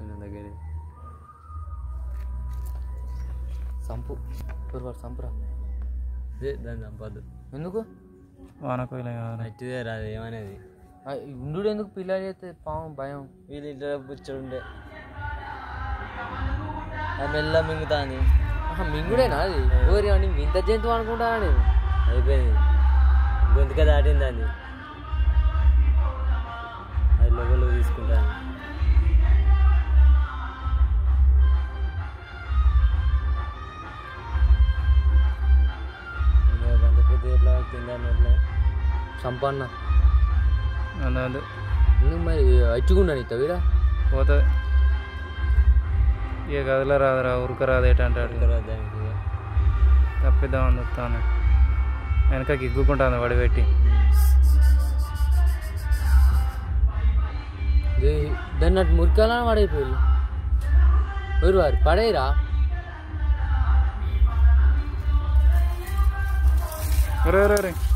కొంచెం దగ్గర సంపు వాడు సంపురా ఇదే దాన్ని చంపద్దు ఎందుకు వానకోయిలే కావాలి మట్టిదే రాదు ఏమనేది ఆ, ఉండు ఎందుకు పిల్లలు చేస్తే పావం భయం వీళ్ళ ఇంట్లో బుచ్చడుండే అది మెల్ల మింగుతాంది ఆహా, మింగుడేనా అది ఓరి అని ఇంత జంతువు అనుకుంటానా నేను అయిపోయింది గొంతుక దాటింది అది అది లోపల తీసుకుంటాను అంత పెద్ద ఎట్లా తిందాను ఎట్లా సంపన్న అందు ఎందుకు మరి అచ్చుకున్నాను ఇత్త వీడ పోతుంది ఇక గదిలో రాదురా ఉరక రాదు ఏంటంటాడు తర్వాత దానికి ఇక. తప్పిద్దామని చెప్తాను వెనక గిగ్గుకుంటాను వడి పెట్టి దే- దాన్ని అటు మురికాలని పడైపోయి ఎవరు వారు పడేరా రే రే రే